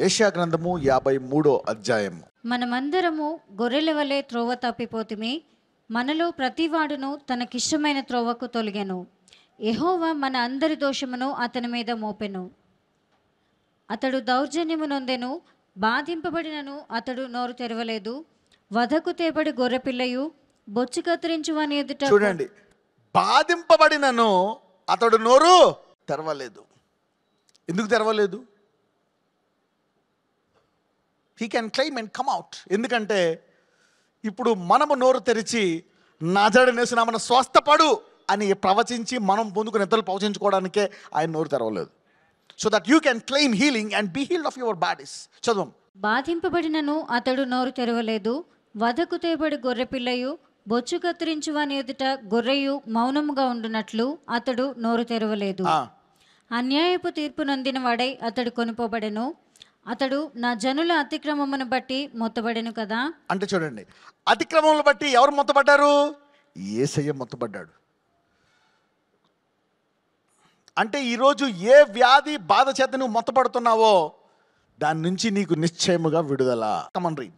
Asia గ్రంథము యాభై మూడో అధ్యాయము మనమందరము గొర్రెల వలె త్రోవ తప్పిపోతిమి మనలో ప్రతివాడును తనకిష్టమైన త్రోవకు తొలగెను యెహోవా మన అందరి దోషమును అతని మీద మోపెను అతడు దౌర్జన్యము నొందెను బాధింపబడినను అతడు నోరు తెరవలేదు వధకు తేబడి గొర్రెపిల్లయు బొచ్చు కత్తిరించు అని ఎదుట చూడండి బాధింపబడినను అతడు నోరు తెరవలేదు ఎందుకు తెరవలేదు he can claim and come out ఎందుకంటే ఇప్పుడు మనము నోరు తెరిచి నాజడనేసిన మన స్వస్థపడు అని ప్రవచించి మనం పొందుకుని ఇతరులు ప్రవచించుకోవడానికే ఆయన నోరు తెరవలేదు so that you can claim healing and be healed of your bodies చదువు బాధింపబడినను అతడు నోరు తెరవలేదు వధకు తేబడి గొర్రెపిల్లయు బొచ్చు కత్తిరించు అని ఎదుట గొర్రెయు మౌనముగా ఉండునట్లు అతడు నోరు తెరవలేదు ఆ, అన్యాయపు తీర్పు నొందిన వాడై అతడు కొనుపోబడెను అతడు నా జనుల అతిక్రమమును బట్టి మొత్తబడెను కదా అంటే చూడండి అతిక్రమములు బట్టి ఎవరు మొత్తపడ్డారు ఏసయ్య మొత్తపడ్డాడు అంటే ఈరోజు ఏ వ్యాధి బాధ చేత నువ్వు మొత్తపడుతున్నావో దాని నుంచి నీకు నిశ్చయముగా విడుదల కమన్ రీడ్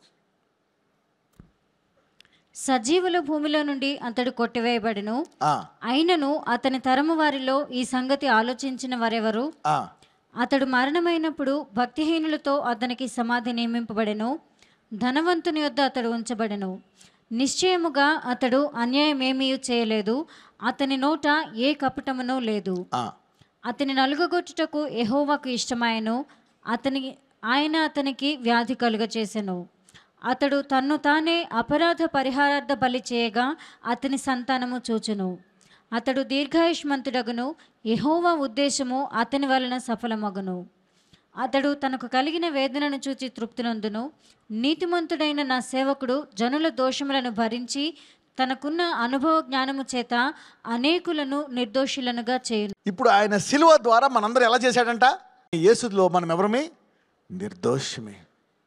సజీవుల భూమిలో నుండి అతడు కొట్టివేయబడెను అయినను అతని తరము వారిలో ఈ సంగతి ఆలోచించిన వారెవరు అతడు మరణమైనప్పుడు భక్తిహీనులతో అతనికి సమాధి నియమింపబడెను ధనవంతుని యొద్ద అతడు ఉంచబడెను నిశ్చయముగా అతడు అన్యాయమేమీ చేయలేదు అతని నోట ఏ కపటమును లేదు అతని నలుగగొట్టుటకు ఎహోవాకు ఇష్టమాయను అతని ఆయన అతనికి వ్యాధి కలుగచేసెను అతడు తన్ను తానే అపరాధ పరిహారార్థ బలి చేయగా అతని సంతానము చూచును అతడు దీర్ఘాయుష్మంతుడగును యెహోవా ఉద్దేశము అతని వలన సఫలమగును అతడు తనకు కలిగిన వేదనను చూచి తృప్తినందును నీతిమంతుడైన నా సేవకుడు జనుల దోషములను భరించి తనకున్న అనుభవ జ్ఞానము చేత అనేకులను నిర్దోషులనుగా చేయును ఇప్పుడు ఆయన సిలువ ద్వారా మనందరూ ఎలా చేశాడంట యేసులో మనం ఎవరమే నిర్దోషమే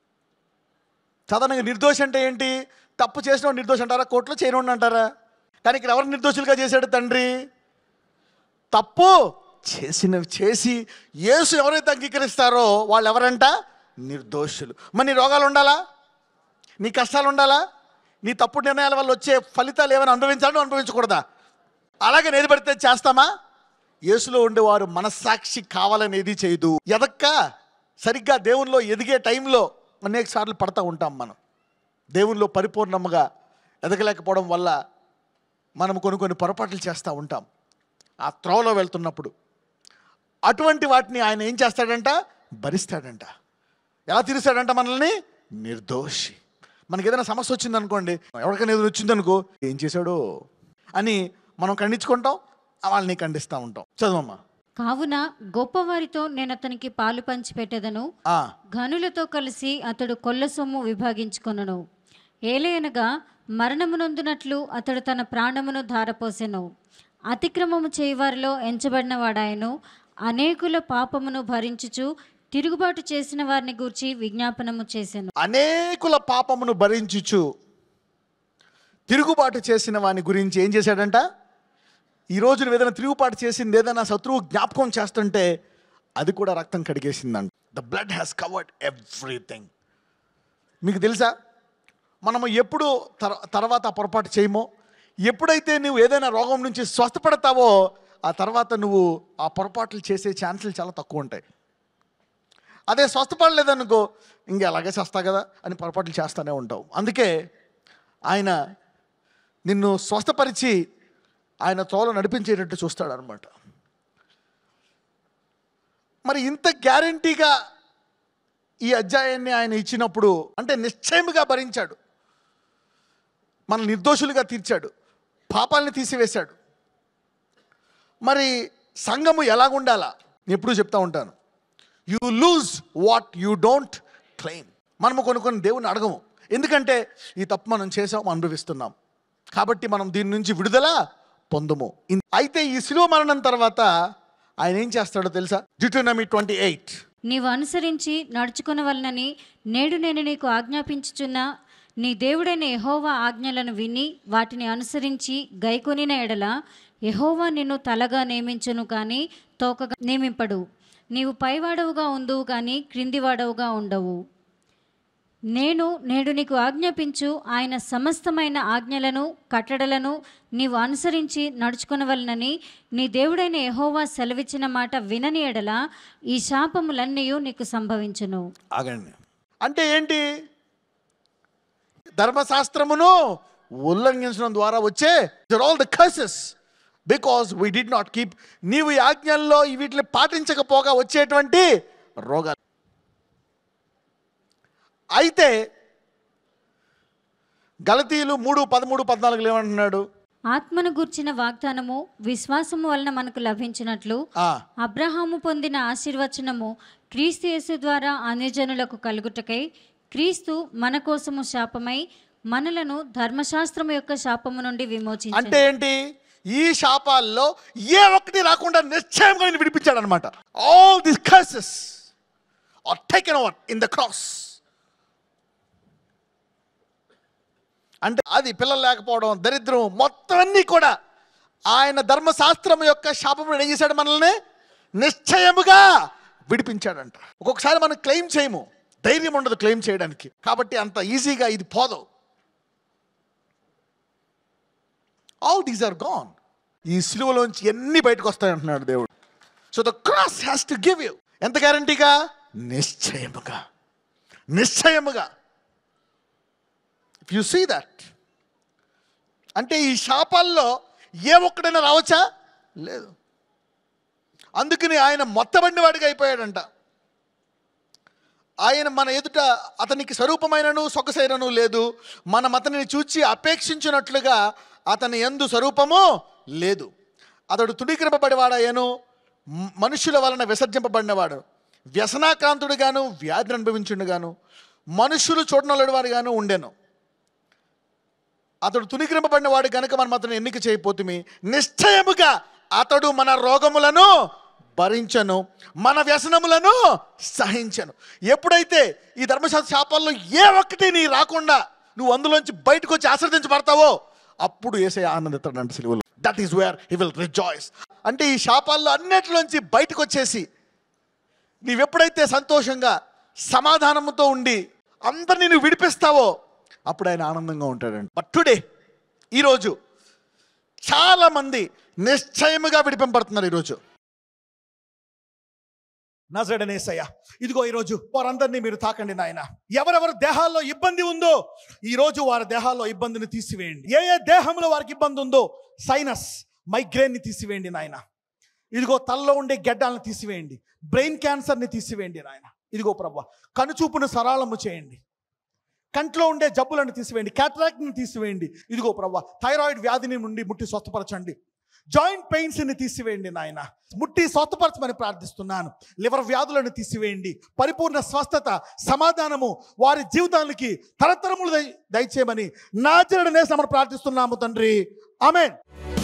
సాధారణంగా నిర్దోషి అంటే ఏంటి తప్పు చేసిన నిర్దోషి అంటారా కోర్టులో చేయను అంటారా కానీ ఇక్కడ ఎవరు నిర్దోషులుగా చేశాడు తండ్రి తప్పు చేసిన చేసి యేసు ఎవరైతే అంగీకరిస్తారో వాళ్ళు ఎవరంట నిర్దోషులు మరి నీ రోగాలు ఉండాలా నీ కష్టాలు ఉండాలా నీ తప్పుడు నిర్ణయాల వల్ల వచ్చే ఫలితాలు ఏమైనా అనుభవించాలని అనుభవించకూడదా అలాగే ఏది పడితే చేస్తామా యేసులో ఉండేవారు మనస్సాక్షి కావాలని ఏది చేయదు ఎదక్క సరిగ్గా దేవునిలో ఎదిగే టైంలో అనేక సార్లు పడతా ఉంటాం మనం దేవునిలో పరిపూర్ణముగా ఎదగలేకపోవడం వల్ల మనం కొన్ని కొన్ని పొరపాట్లు చేస్తూ ఉంటాం ఆ త్రోవలో వెళ్తున్నప్పుడు అటువంటి వాటిని ఆయన ఏం చేస్తాడంట భరిస్తాడంట ఎలా తీరుస్తాడంట మనల్ని నిర్దోషి మనకి ఏదైనా సమస్య వచ్చింది అనుకోండి ఎవరికైనా ఏదైనా వచ్చిందనుకో ఏం చేశాడో అని మనం ఖండించుకుంటాం వాళ్ళని ఖండిస్తూ ఉంటాం చదవమ్మా కావున గొప్పవారితో నేను అతనికి పాలు పంచి పెట్టెదను ఆ, ఘనులతో కలిసి అతడు కొల్ల సొమ్ము విభాగించుకొనను ఏలయనగా మరణమునందునట్లు అతడు తన ప్రాణమును ధారపోసెను అతిక్రమము చేయవారిలో ఎంచబడిన వాడాయను అనేకుల పాపమును భరించుచు తిరుగుబాటు చేసిన వారిని గూర్చి విజ్ఞాపనము చేసెను అనేకుల పాపమును భరించుచు తిరుగుబాటు చేసిన వాని గురించి ఏం చేశాడంట ఈ రోజు నువ్వు ఏదైనా తిరుగుబాటు చేసింది ఏదైనా శత్రువు జ్ఞాపకం చేస్తుంటే అది కూడా రక్తం కడిగేసిందంట the blood has covered everything మీకు తెలుసా మనము ఎప్పుడు తర్ తర్వాత ఆ పొరపాటు చేయమో ఎప్పుడైతే నువ్వు ఏదైనా రోగం నుంచి స్వస్థపడతావో ఆ తర్వాత నువ్వు ఆ పొరపాట్లు చేసే ఛాన్సులు చాలా తక్కువ ఉంటాయి అదే స్వస్థపడలేదనుకో ఇంక అలాగే చేస్తా కదా అని పొరపాట్లు చేస్తూనే ఉంటావు అందుకే ఆయన నిన్ను స్వస్థపరిచి ఆయన తోలు నడిపించేటట్టు చూస్తాడు అనమాట మరి ఇంత గ్యారంటీగా ఈ అధ్యాయాన్ని ఆయన ఇచ్చినప్పుడు అంటే నిశ్చయముగా భరించాడు మన నిర్దోషులుగా తీర్చాడు పాపాలని తీసివేశాడు మరి సంఘము ఎలాగుండాలా నేను ఎప్పుడూ చెప్తా ఉంటాను you lose what you don't claim మనము కొన్ని కొన్ని దేవుని అడగము ఎందుకంటే ఈ తప్పు మనం చేసాం అనుభవిస్తున్నాం కాబట్టి మనం దీని నుంచి విడుదల పొందము ఇన్- అయితే ఈ శిలువ మరణం తర్వాత ఆయన ఏం చేస్తాడో తెలుసా జిటోనమీ ట్వంటీ ఎయిట్ నీవు అనుసరించి నడుచుకునవలనని నేడు నేను నీకు ఆజ్ఞాపించుచున్న నీ దేవుడైన యెహోవా ఆజ్ఞలను విని వాటిని అనుసరించి గైకొనిన ఎడల యెహోవా నిన్ను తలగా నియమించును కానీ తోకగా నియమింపడు నీవు పైవాడవుగా ఉందువు కానీ క్రిందివాడవుగా ఉండవు నేను నేడు నీకు ఆజ్ఞాపించు ఆయన సమస్తమైన ఆజ్ఞలను కట్టడలను నీవు అనుసరించి నడుచుకొనవలనని నీ దేవుడైన యెహోవా సెలవిచ్చిన మాట వినని ఎడల ఈ శాపములన్నీ నీకు సంభవించును ఆగండి అంటే ఏంటి ధర్మశాస్త్రమును ఉల్లంఘించడం ద్వారా వచ్చే all the curses because we did not keep నీవు ఈ ఆజ్ఞల్లో వీటిని పాటించకపోగా వచ్చేటువంటి రోగాలు అయితే గలతీలు మూడు పదమూడు పద్నాలుగులు ఏమంటున్నాడు ఆత్మను గూర్చిన వాగ్దానము విశ్వాసము వలన మనకు లభించినట్లు ఆ, అబ్రహాము పొందిన ఆశీర్వచనము క్రీస్తు యేసు ద్వారా అన్యజనులకు కలుగుటకై క్రీస్తు మన కోసము శాపమై మనలను ధర్మశాస్త్రము యొక్క శాపము నుండి విమోచించాడు అంటే ఏంటి ఈ శాపాల్లో ఏ ఒక్కటి రాకుండా నిశ్చయంగా నేను విడిపించాడు అనమాట all this curses are taken over in the cross అంటే అది పిల్లలు లేకపోవడం దరిద్రం మొత్తం అన్నీ కూడా ఆయన ధర్మశాస్త్రం యొక్క శాపం ఏం చేశాడు మనల్ని నిశ్చయముగా విడిపించాడంట ఒక్కొక్కసారి మనం క్లెయిమ్ చేయము ధైర్యం ఉండదు క్లెయిమ్ చేయడానికి కాబట్టి అంత ఈజీగా ఇది పోదు ఆల్ దీస్ ఆర్ గాన్ ఈ సిలువలోంచి ఎన్ని బయటకు వస్తాయంటున్నాడు దేవుడు so the cross has to give you ఎంత గ్యారంటీగా నిశ్చయముగా నిశ్చయముగా ఇఫ్ యు సీ దట్ అంటే ఈ శాపాల్లో ఏ ఒక్కడైనా రావచ్చా లేదు అందుకని ఆయన మొత్తబండి వాడిగా అయిపోయాడంట ఆయన మన ఎదుట అతనికి స్వరూపమైనను సొగసైనను లేదు మనం అతనిని చూచి అపేక్షించినట్లుగా అతని ఎందు స్వరూపము లేదు అతడు తుడికిరపబడివాడాయను మ- మనుషుల వలన విసర్జింపబడినవాడు వ్యసనాక్రాంతుడుగాను వ్యాధిని అనుభవించుండుగాను మనుషులు చూడనల్లడి వారిగాను ఉండెను అతడు తునికిరింపబడిన వాడు కనుక మనం అతను ఎన్నిక చేయపోతుమి నిశ్చయముగా అతడు మన రోగములను భరించను మన వ్యసనములను సహించను ఎప్పుడైతే ఈ ధర్మశాస్త్ర శాపాల్లో ఏ ఒక్కటి నీ రాకుండా నువ్వు అందులోంచి బయటకు వచ్చి ఆశ్రదించబడతావో అప్పుడు ఏసే ఆనందిస్తాడంట సిలువలో that is where he will rejoice అంటే ఈ శాపాల్లో అన్నిటిలోంచి బయటకు వచ్చేసి నీవెప్పుడైతే సంతోషంగా సమాధానంతో ఉండి అందరినీ నువ్వు విడిపిస్తావో అప్పుడు ఆయన ఆనందంగా ఉంటాడండి బట్ టుడే ఈరోజు చాలామంది నిశ్చయముగా విడిపింపబడుతున్నారు ఈరోజు నజడనేసయ్య ఇదిగో ఈరోజు వారందరినీ మీరు తాకండి నాయన ఎవరెవరు దేహాల్లో ఇబ్బంది ఉందో ఈరోజు వారి దేహాల్లో ఇబ్బందిని తీసివేయండి ఏ ఏ దేహంలో వారికి ఇబ్బంది ఉందో సైనస్ మైగ్రేన్ని తీసివేయండి నాయన ఇదిగో తలలో ఉండే గెడ్డాలను తీసివేయండి బ్రెయిన్ క్యాన్సర్ని తీసివేయండి నాయన ఇదిగో ప్రభు కనుచూపును సరళము చేయండి కంట్లో ఉండే జబ్బులను తీసివేయండి క్యాటరాక్ట్ని తీసివేయండి ఇదిగో ప్రభు థైరాయిడ్ వ్యాధిని నుండి ముట్టి స్వస్థపరచండి జాయింట్ పెయిన్స్ని తీసివేయండి నాయన ముట్టి స్వస్థపరచమని ప్రార్థిస్తున్నాను లివర్ వ్యాధులను తీసివేయండి పరిపూర్ణ స్వస్థత సమాధానము వారి జీవితానికి తరతరములు దయ దయచేయమని నా చెరడనే సమర్ ప్రార్థిస్తున్నాము తండ్రి ఆమెన్